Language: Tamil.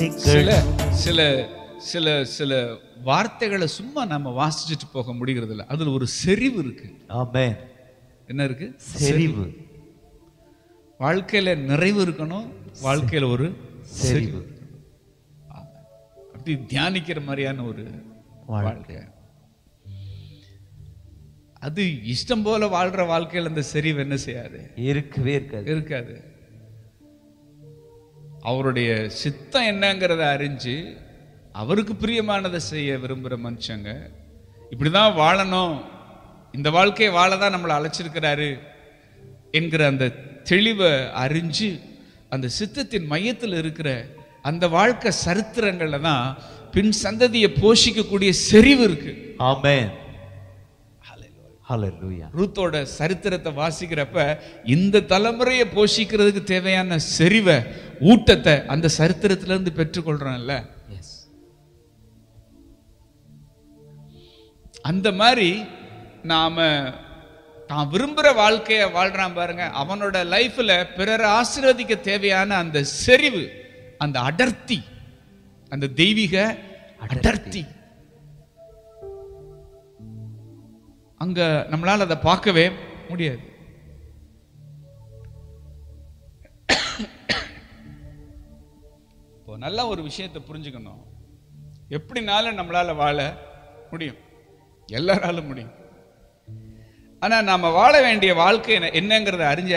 சில சில சில சில வார்த்தைகளை சும்மா நம்ம வாசிச்சுட்டு போக முடிகிறது இல்ல அதுல ஒரு செறிவு இருக்கு ஆமென் என்ன இருக்கு செறிவு வாழ்க்கையில நிறைவு இருக்கணும் வாழ்க்கையில ஒரு செறிவு ஆமா. அப்படி தியானிக்கிற மாதிரியான ஒரு வாழ்க்கை அது இஷ்டம் போல வாழ்ற வாழ்க்கையில அந்த செறிவு என்ன செய்யாது இருக்கவே இருக்காது இருக்காது அவருடைய சித்தம் என்னங்கிறத அறிஞ்சு அவருக்கு பிரியமானதை செய்ய விரும்புகிற மனுஷங்க இப்படிதான் வாழணும் இந்த வாழ்க்கையை வாழ தான் நம்மளை அழைச்சிருக்கிறாரு என்கிற அந்த தெளிவை அறிஞ்சு அந்த சித்தத்தின் மையத்தில் இருக்கிற அந்த வாழ்க்கை சரித்திரங்கள்ல தான் பின் சந்ததியை போஷிக்கக்கூடிய செறிவு இருக்கு ஆமென் ஹalleluya ரூத்தோட சரித்திரத்தை வாசிக்கிறப்ப இந்த தலைமுறையை போஷிக்கிறதுக்கு தேவையான செறிவை ஊட்டத்தை அந்த சரித்திரத்துல இருந்து பெற்றுக்கொள்றோம்ல எஸ் அந்த மாதிரி நாம தான் விரும்புற வாழ்க்கைய வாழ்றான் பாருங்க அவனோட லைஃப்ல பிறரை ஆசீர்வதிக்க தேவையான அந்த செறிவு அந்த அடர்த்தி அந்த தெய்வீக அடர்த்தி அங்க நம்மளால அதை பார்க்கவே முடியாது இப்போ நல்லா ஒரு விஷயத்தை புரிஞ்சுக்கணும் எப்படினாலும் நம்மளால வாழ முடியும் எல்லாராலும் முடியும் ஆனா நாம வாழ வேண்டிய வாழ்க்கை என்ன- என்னங்கிறத அறிஞ்ச